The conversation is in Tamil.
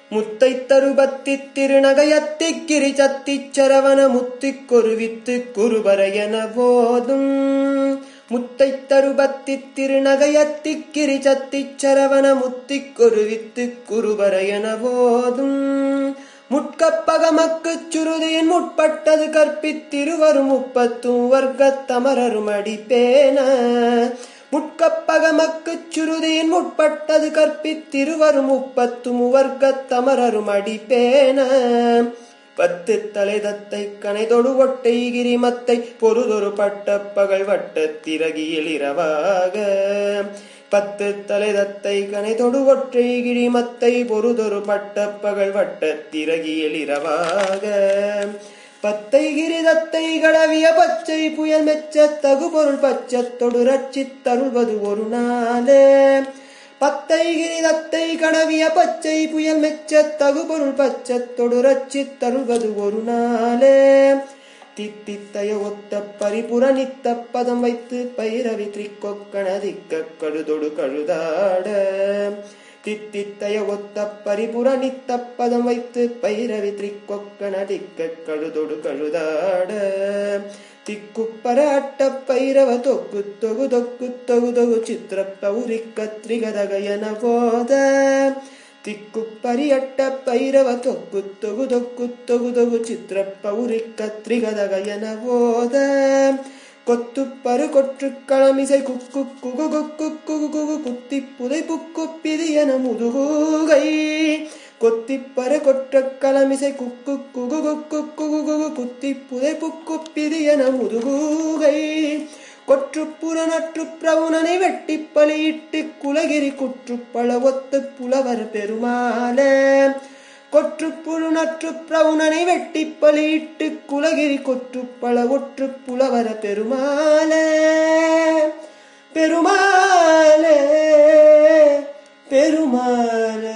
முத்தை தருபத்தி திருநகையத்தி கிரிச்சத்தி சரவண முத்திக் கொருவித்து குருபரையன போதும் முத்தை தருபத்தி திருநகையத்தி கிரிச்சத்தி சரவண முத்திக் கொருவித்து குருபரையன போதும் முட்கப்பகமக்குச் சுருதியின் முற்பட்டது கற்பித்திருவரும் முப்பத்தும் வர்க்கத்தமரரும் அடிப்பேன முட்கப்பகமக்குச் சுருதியின் முற்பட்டது கற்பித்திருவரும் முப்பத்தும் வர்க்கத்தமரரும் அடிப்பேன பத்து தலைதத்தை கனைதொடு ஒட்டை கிரிமத்தை பொருதொரு பட்ட பகல் வட்ட திரகியில் இரவாக பத்து தலைதத்தை கனைதொடு ஒற்றை கிழிமத்தை பொருதொரு பட்ட பகல் வட்ட திரகியில் இரவாக பத்தை கிரிதத்தை கடவிய பச்சை புயல் மெச்ச தகு பொருள் பச்சத்தொடு ரட்சித் தருள்வது ஒரு நாளே பத்தை கிரிதத்தை கடவிய பச்சை புயல் மெச்ச தகு பொருள் பச்சத்தொடு ரட்சித் தருள்வது ஒரு நாளே தித்தித்தய ஒத்த பரிபுர நித்த பதம் வைத்து பைரவி திரிக்கொக்கணதிக்க கழுதொடு கழுதாட தித்தித்தய ஒத்த பரிபுர நித்த பதம் வைத்து பைரவி திரிக்கொக்கணதிக்க கழுதொடு கழுதாட திக்குப்பர அட்ட பைரவ தொக்கு தொகு தொக்கு தொகு தொகு சித்திர பௌரிக்க திரிகதகயன போத திக்குப்பரியட்ட பைரவ தொக்கு தொகு தொக்கு தொகு தொகு சித்திர பௌரிக்க திரிகதகயன போத கொத்துப்பரு கொற்று களமிசை குக்கு குகு குக்கு குகு குகு குத்தி புதை புக்கு பிதியன முதுகூகை கொத்திப்பர கொற்ற களமிசை குக்கு குகு குக்கு குகு குகு குத்தி புதை புக்கு பிதியன முதுகூகை கொற்றுப்புற நற்று பிரவுணனை வெட்டி பலியிட்டு குலகிரி குற்றுப்பள ஒத்து புலவர் பெருமாளே கொற்றுப்புழு நற்று பிரவுணனை வெட்டி பலியிட்டு குலகிரி கொற்றுப்பள ஒற்று புலவர பெருமாளே பெருமாளே பெருமாளே